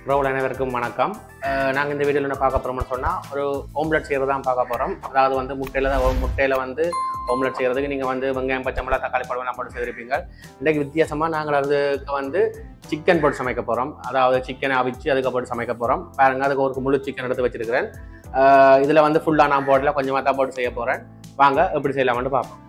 role அனைவருக்கும் வணக்கம் நாங்கள் இந்த வீடியோவில் என்ன பார்க்க போகிறோம்னு சொன்னால் ஒரு ஓம்லெட் செய்கிறது தான் பார்க்க போகிறோம் அதாவது வந்து முட்டையில் தான் முட்டையில் வந்து ஓம்லெட் செய்கிறதுக்கு நீங்கள் வந்து வெங்காயம் பச்சை மிளகா தக்காளி பழம் எல்லாம் போட்டு செய்திருப்பீங்க இன்றைக்கு வித்தியாசமாக நாங்கள் அதுக்கு வந்து சிக்கன் போட்டு சமைக்க போகிறோம் அதாவது சிக்கனை அவிச்சு அதுக்கு போட்டு சமைக்க போகிறோம் பாருங்க அதுக்கு ஒரு முழு சிக்கன் எடுத்து வச்சிருக்கிறேன் இதில் வந்து ஃபுல்லாக நான் போடல கொஞ்சமாக தான் போட்டு செய்ய போகிறேன் வாங்க எப்படி செய்யலாம்னு பார்ப்போம்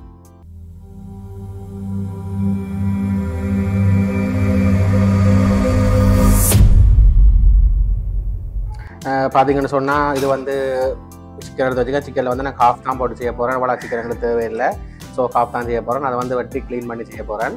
பார்த்தீங்கன்னு சொன்னால் இது வந்து சிக்கன் எடுத்து வச்சுக்க சிக்கனில் வந்து நான் ஹாஃப் தான் போட்டு செய்ய போகிறேன் இவ்வளோ சிக்கன் எங்களுக்கு தேவையில்லை ஸோ ஹாஃப் தான் செய்ய போகிறேன் அதை வந்து வெட்டி க்ளீன் பண்ணி செய்ய போகிறேன்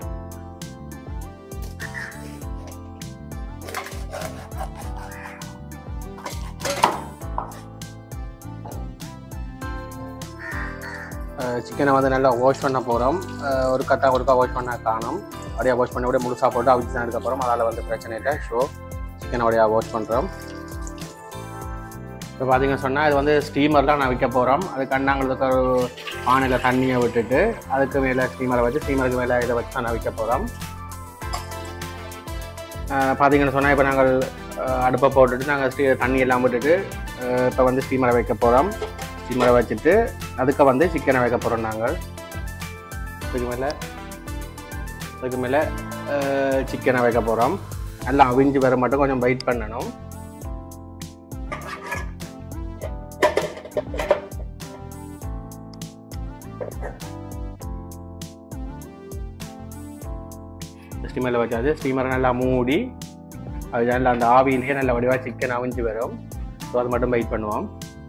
சிக்கனை வந்து நல்லா வாஷ் பண்ண போகிறோம் ஒரு கட்டா ஒருக்கா வாஷ் பண்ண காணும் அப்படியே வாஷ் பண்ணி அப்படியே முழுசாக போட்டு அவிச்சு தான் எடுக்க போகிறோம் அதால் வந்து பிரச்சனை இல்லை ஸோ சிக்கனை அப்படியே வாஷ் பண்ணுறோம் இப்போ பார்த்தீங்கன்னு சொன்னால் இது வந்து ஸ்டீமரில் நான் வைக்க போகிறோம் அதுக்கு அண்ணாங்களுக்கு ஒரு பானையில் தண்ணியை விட்டுட்டு அதுக்கு மேலே ஸ்டீமரை வச்சு ஸ்டீமருக்கு மேலே இதை வச்சு தான் வைக்க போகிறோம் பார்த்தீங்கன்னு சொன்னால் இப்போ நாங்கள் அஹ், அடுப்பை போட்டுட்டு நாங்கள் ஸ்டீ தண்ணி எல்லாம் விட்டுட்டு அஹ், இப்போ வந்து ஸ்டீமரை வைக்க போகிறோம் ஸ்டீமரை வச்சுட்டு அதுக்கு வந்து சிக்கனை வைக்க போகிறோம் நாங்கள் அதுக்கு மேலே அதுக்கு மேலே சிக்கனை வைக்க போகிறோம் நல்லா அவிஞ்சு வர மட்டும் கொஞ்சம் வெயிட் பண்ணணும் ஸ்டீமரில் வச்சாச்சு ஸ்டீமரை நல்லா மூடி அது நல்லா அந்த ஆவியிலேயே நல்ல வடிவாக சிக்கன் அவிஞ்சு வரும் ஸோ அது மட்டும் வெயிட் பண்ணுவோம்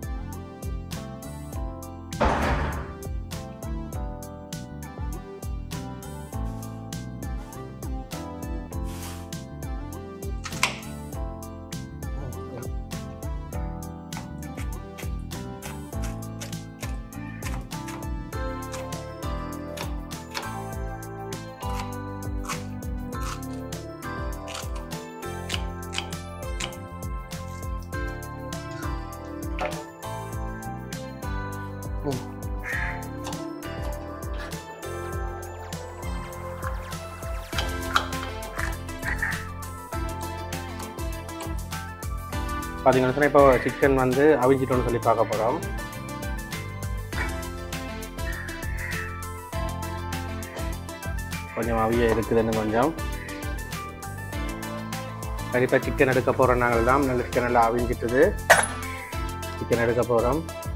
பார்த்தீங்கன்னா சொன்னா இப்போ சிக்கன் வந்து அவிஞ்சிட்டோம்னு சொல்லி பார்க்க போகிறோம் கொஞ்சம் அவிய இருக்குதுன்னு கொஞ்சம் கண்டிப்பாக சிக்கன் எடுக்க போகிற நாங்கள் தான் நல்ல சிக்கன் எல்லாம் அவிஞ்சிட்டுது சிக்கன் எடுக்க போகிறோம்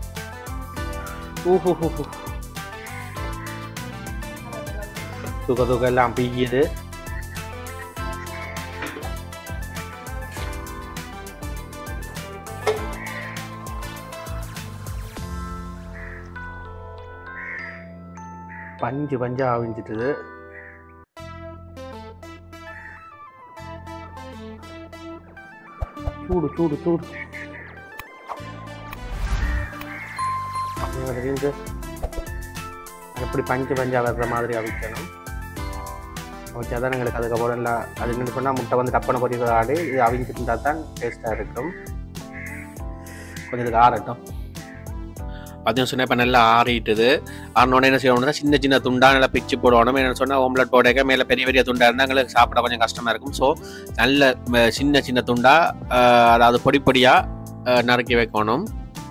ஊஹூ தூக்க தூக்க எல்லாம் பிய்யுது பஞ்சு பஞ்சா ஆவிஞ்சிட்டுது சூடு சூடு சூடு இருந்து எப்படி பஞ்சு பஞ்சா வர்ற மாதிரி அவிக்கணும் அவிச்சா தான் எங்களுக்கு அதுக்கப்புறம் இல்லை அது என்னன்னு சொன்னால் முட்டை வந்து டப்பனை பொறிக்கிற ஆடு இது அவிஞ்சிட்டு இருந்தால் தான் டேஸ்ட்டாக இருக்கும் கொஞ்சம் இதுக்கு ஆறட்டும் பார்த்தீங்கன்னு சொன்னால் இப்போ நல்லா ஆறிட்டுது ஆறினோடனே என்ன செய்யணும்னா சின்ன சின்ன துண்டா நல்லா பிச்சு போடணும் என்ன சொன்னால் ஓம்லெட் போடைக்க மேலே பெரிய பெரிய துண்டா இருந்தால் எங்களுக்கு சாப்பிட கொஞ்சம் கஷ்டமாக இருக்கும் ஸோ நல்ல ம, சின்ன சின்ன துண்டா அஹ், அதாவது பொடி பொடியாக நறுக்கி வைக்கணும்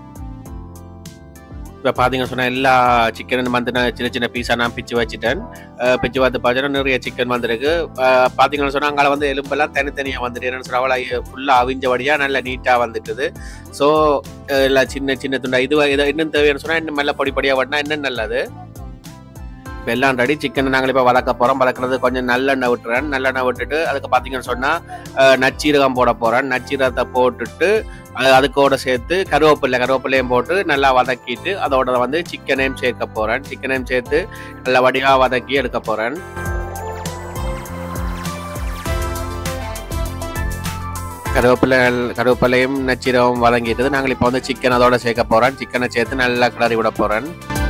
இப்போ பார்த்தீங்கன்னு சொன்னால் எல்லா சிக்கனும் வந்து நான் சின்ன சின்ன பீஸாக நான் பிச்சு வச்சுட்டேன் அஹ், பிச்சு பார்த்து பார்த்தீங்கன்னா நிறைய சிக்கன் வந்திருக்கு அஹ், பார்த்தீங்கன்னு சொன்னால் அங்கே வந்து எலும்பெல்லாம் தனித்தனியாக வந்துட்டு என்னன்னு சொன்னால் அவ்வளோ ஃபுல்லாக அவிஞ்சபடியாக நல்லா நீட்டாக வந்துட்டுது ஸோ எல்லாம் சின்ன சின்ன துண்டா இது இதை இன்னும் தேவைன்னு சொன்னால் இன்னும் மெல்ல பொடி பொடியாக வட்டினா இன்னும் நல்லது இப்போ எல்லாம் ரெடி சிக்கனை நாங்கள் இப்போ வதக்க போகிறோம் வதக்குறது கொஞ்சம் நல்லெண்ணெய் விட்டுறேன் நல்லெண்ணெய் விட்டுட்டு அதுக்கு பார்த்தீங்கன்னு சொன்னால் நச்சீரகம் போட போகிறேன் நச்சீரகத்தை போட்டுட்டு அது அதுக்கோட சேர்த்து கருவேப்பிலை கருவேப்பிலையும் போட்டு நல்லா வதக்கிட்டு அதோட வந்து சிக்கனையும் சேர்க்க போகிறேன் சிக்கனையும் சேர்த்து நல்லா வடிவாக வதக்கி எடுக்க போகிறேன் கருவேப்பிலை கருவேப்பிலையும் நச்சீரகம் வதங்கிட்டு நாங்கள் இப்போ வந்து சிக்கன் அதோட சேர்க்க போகிறேன் சிக்கனை சேர்த்து நல்லா கிளறி விட போகிறேன்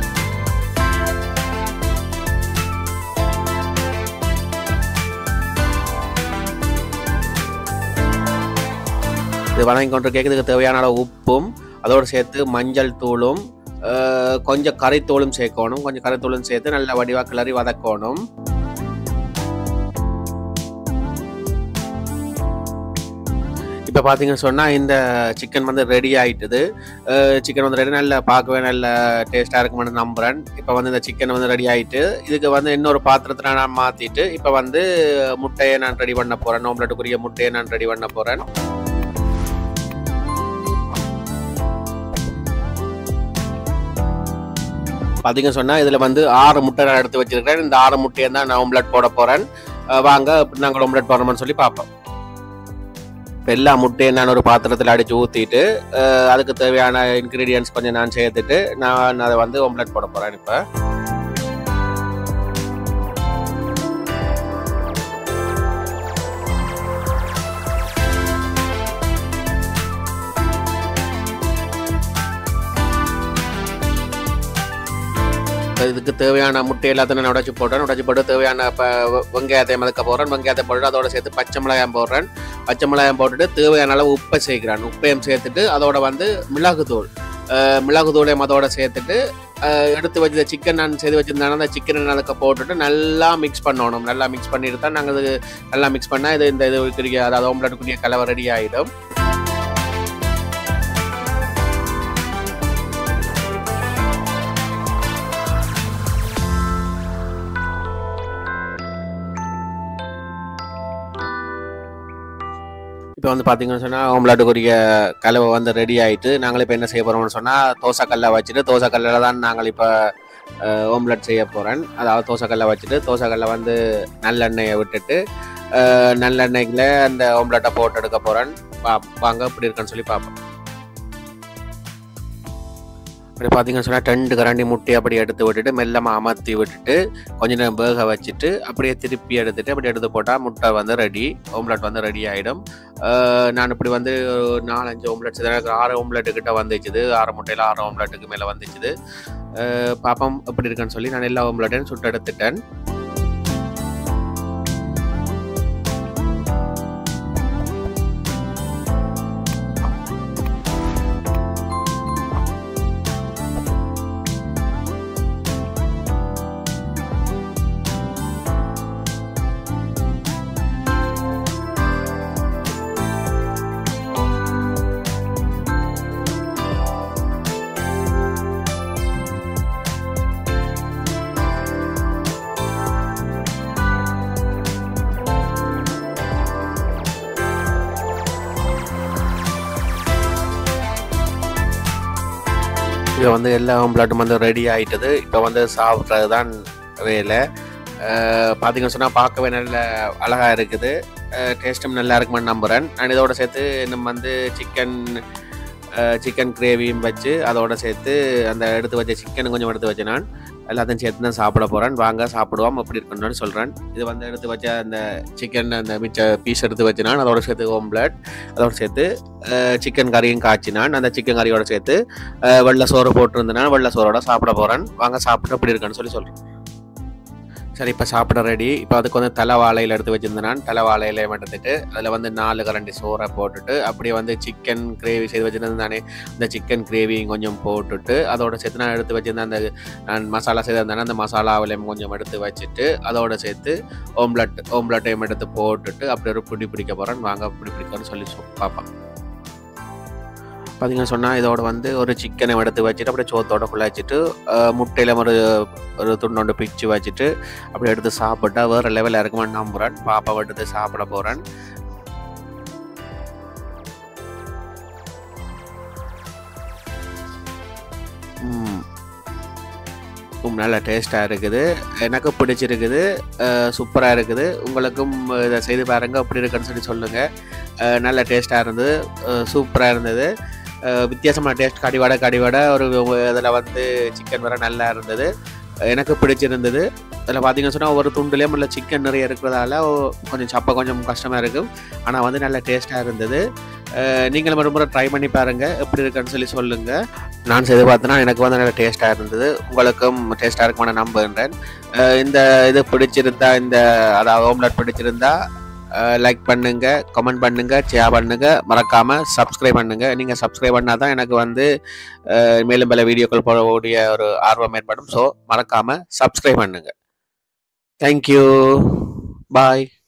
இது வதங்கி கொண்டு கேட்குறதுக்கு தேவையான அளவு உப்பும் அதோடு சேர்த்து மஞ்சள் தூளும் அஹ், கொஞ்சம் கறித்தூளும் சேர்க்கணும் கொஞ்சம் கறித்தூளும் சேர்த்து நல்லா வடிவாக கிளறி வதக்கணும் இப்போ பார்த்தீங்கன்னு சொன்னால் இந்த சிக்கன் வந்து ரெடி ஆயிட்டுது சிக்கன் வந்து ரெடி நல்ல பார்க்கவே நல்ல டேஸ்ட்டாக இருக்குமென்னு நம்புகிறேன் இப்போ வந்து இந்த சிக்கன் வந்து ரெடி ஆயிட்டு இதுக்கு வந்து இன்னொரு பாத்திரத்தில் நான் மாற்றிட்டு இப்போ வந்து முட்டையை நான் ரெடி பண்ண போகிறேன் ஓம்லெட்டுக்குரிய முட்டையை நான் ரெடி பண்ண போகிறேன் பார்த்தீங்க சொன்னால் இதில் வந்து ஆறு முட்டை நான் எடுத்து வச்சிருக்கிறேன் இந்த ஆறு முட்டையை தான் நான் omelette போட போகிறேன் வாங்க இப்படி நாங்கள் omelette போடுறோம்னு சொல்லி பார்ப்போம் இப்போ எல்லா முட்டையும் நான் ஒரு பாத்திரத்தில் அடித்து ஊற்றிட்டு அதுக்கு தேவையான இன்க்ரீடியன்ஸ் கொஞ்சம் நான் சேர்த்துட்டு நான் அதை வந்து omelette போட போகிறேன் இப்போ இதுக்கு தேவையான முட்டை எல்லாத்தையும் நான் உடச்சி போடுறேன் உடச்சி போட்டு தேவையான இப்போ வெங்காயத்தை மதக்க போடுறேன் வெங்காயத்தை போட்டு அதோட சேர்த்து பச்சை மிளகாயம் போடுறேன் பச்சை மிளகாயம் போட்டுட்டு தேவையான அளவு உப்பை சேர்க்கிறேன் உப்பையும் சேர்த்துட்டு அதோட வந்து மிளகுத்தூள் அஹ் மிளகுத்தூளையும் அதோட சேர்த்துட்டு அஹ் எடுத்து வச்ச சிக்கன் நான் செய்து வச்சிருந்தாலும் அந்த சிக்கனை அதுக்கு போட்டுட்டு நல்லா மிக்ஸ் பண்ணணும் நல்லா மிக்ஸ் பண்ணிட்டு தான் நாங்கள் இது நல்லா மிக்ஸ் பண்ணால் இது இந்த இது அதாவது ஓம்லெட்டுக்குரிய கலவை ரெடி ஆகிடும் இப்போ வந்து பார்த்தீங்கன்னு சொன்னால் ஓம்லாட்டுக்குரிய கலவை வந்து ரெடி ஆகிட்டு நாங்கள் இப்போ என்ன செய்ய போகிறோம்னு சொன்னால் தோசைக்கல்லை வச்சுட்டு தோசைக்கல்லில் தான் நாங்கள் இப்போ ஓம்லெட் செய்ய போகிறேன் அதாவது தோசைக்கல்லை வச்சுட்டு தோசைக்கல்லை வந்து நல்லெண்ணெயை விட்டுட்டு அஹ், நல்லெண்ணெய்ல அந்த ஓம்லெட்டை போட்டு எடுக்க போகிறேன் வா வாங்க இப்படி இருக்குன்னு சொல்லி பார்ப்போம் அப்படி பார்த்தீங்கன்னு சொன்னால் ரெண்டு கரண்டி முட்டை அப்படி எடுத்து விட்டுட்டு மெல்லமாக அமர்த்தி விட்டுட்டு கொஞ்ச நேரம் வேக வச்சுட்டு அப்படியே திருப்பி எடுத்துட்டு அப்படி எடுத்து போட்டால் முட்டை வந்து ரெடி ஓம்லெட் வந்து ரெடி ஆகிடும் நான் இப்படி வந்து ஒரு நாலஞ்சு ஓம்லெட்ஸ் எனக்கு ஆறு ஓம்லெட்டு கிட்ட வந்துச்சுது ஆறு முட்டையில் ஆறு ஓம்லெட்டுக்கு மேலே வந்துச்சுது அஹ் பாப்போம் எப்படி இருக்குன்னு சொல்லி நான் எல்லா ஓம்லெட்டையும் சுட்டு எடுத்துட்டேன் இது வந்து எல்லா ஓம்லெட்டும் வந்து ரெடி ஆயிட்டது இப்போ வந்து சாப்பிட்றது தான் வேலை பார்த்தீங்கன்னு சொன்னால் பார்க்கவே நல்ல அழகாக இருக்குது டேஸ்ட்டும் நல்லா இருக்குமென்னு நம்புகிறேன் நான் இதோட சேர்த்து நம்ம வந்து சிக்கன் சிக்கன் கிரேவியும் வச்சு அதோட சேர்த்து அந்த எடுத்து வச்ச சிக்கன் கொஞ்சம் எடுத்து வச்சு நான் எல்லாத்தையும் சேர்த்து தான் சாப்பிட போகிறேன் வாங்க சாப்பிடுவோம் அப்படி இருக்கணும்னு சொல்கிறேன் இது வந்து எடுத்து வச்ச அந்த சிக்கன் அந்த மிச்ச பீஸ் எடுத்து வச்சு நான் அதோட சேர்த்து ஓம்லெட் அதோட சேர்த்து சிக்கன் கறியும் காய்ச்சினான் அந்த சிக்கன் கறியோட சேர்த்து அஹ், வெள்ளை சோறு போட்டிருந்தேன் வெள்ளை சோறோட சாப்பிட போகிறேன் வாங்க சாப்பிட்டு அப்படி இருக்குன்னு சொல்லி சொல்கிறேன் சரி இப்போ சாப்பிட ரெடி இப்போ அதுக்கு வந்து தலை வாழையில் எடுத்து வச்சிருந்தேன் நான் தலை வாழையில எடுத்துட்டு அதில் வந்து நாலு கரண்டி சோறை போட்டுட்டு அப்படியே வந்து சிக்கன் கிரேவி செய்து வச்சிருந்தேன் தானே அந்த சிக்கன் கிரேவியும் கொஞ்சம் போட்டுட்டு அதோட சேர்த்து நான் எடுத்து வச்சிருந்தேன் அந்த நான் மசாலா செய்திருந்தேன் அந்த மசாலாவிலையும் கொஞ்சம் எடுத்து வச்சுட்டு அதோட சேர்த்து ஓம்லெட் ஓம்லெட்டையும் எடுத்து போட்டுட்டு அப்படியே ஒரு பிடி பிடிக்க போகிறேன் வாங்க பிடி பிடிக்கணும்னு சொல்லி சொ- பார்ப்பேன் பார்த்தீங்கன்னா சொன்னால் இதோட வந்து ஒரு சிக்கனை எடுத்து வச்சுட்டு அப்படியே சோத்தோட குழாச்சிட்டு முட்டையில் ஒரு ஒரு துண்டோண்டு பிச்சு வச்சுட்டு அப்படியே எடுத்து சாப்பிட்டா வேறு லெவலில் இருக்குமான்னு நம்புகிறேன் பாப்பாவை எடுத்து சாப்பிட போகிறேன் நல்ல டேஸ்ட்டாக இருக்குது எனக்கு பிடிச்சிருக்குது சூப்பராக இருக்குது உங்களுக்கும் இதை செய்து பாருங்க எப்படி இருக்குன்னு சொல்லி சொல்லுங்கள் நல்ல டேஸ்ட்டாக இருந்தது சூப்பராக இருந்தது அஹ் வித்தியாசமான டேஸ்ட் கடிவடை கடிவடை ஒரு இதில் வந்து சிக்கன் வர நல்லா இருந்தது எனக்கு பிடிச்சிருந்தது அதில் பார்த்தீங்கன்னு சொன்னால் ஒரு துண்டுலேயும் உள்ள சிக்கன் நிறைய இருக்கிறதால ஓ- கொஞ்சம் சப்ப கொஞ்சம் கஷ்டமாக இருக்கும் ஆனால் வந்து நல்ல டேஸ்ட்டாக இருந்தது அஹ் நீங்களும் ஒரு முறை ட்ரை பண்ணி பாருங்கள் எப்படி இருக்குன்னு சொல்லி சொல்லுங்கள் நான் செய்து பார்த்தேன்னா எனக்கு வந்து நல்ல டேஸ்ட்டாக இருந்தது உங்களுக்கும் டேஸ்ட்டாக இருக்குமான நம்புகின்றேன் அஹ் இந்த இது பிடிச்சிருந்தா இந்த அதாவது ஓம்லெட் பிடிச்சிருந்தா லைக் பண்ணுங்க கமெண்ட் பண்ணுங்க ஷேர் பண்ணுங்க மறக்காம சப்ஸ்கிரைப் பண்ணுங்க நீங்க சப்ஸ்கிரைப் பண்ணாதான் எனக்கு வந்து அஹ், மேலும் பல வீடியோக்கள் போடக்கூடிய ஒரு ஆர்வம் ஏற்படும் ஸோ மறக்காம சப்ஸ்கிரைப் பண்ணுங்க தேங்க்யூ பாய்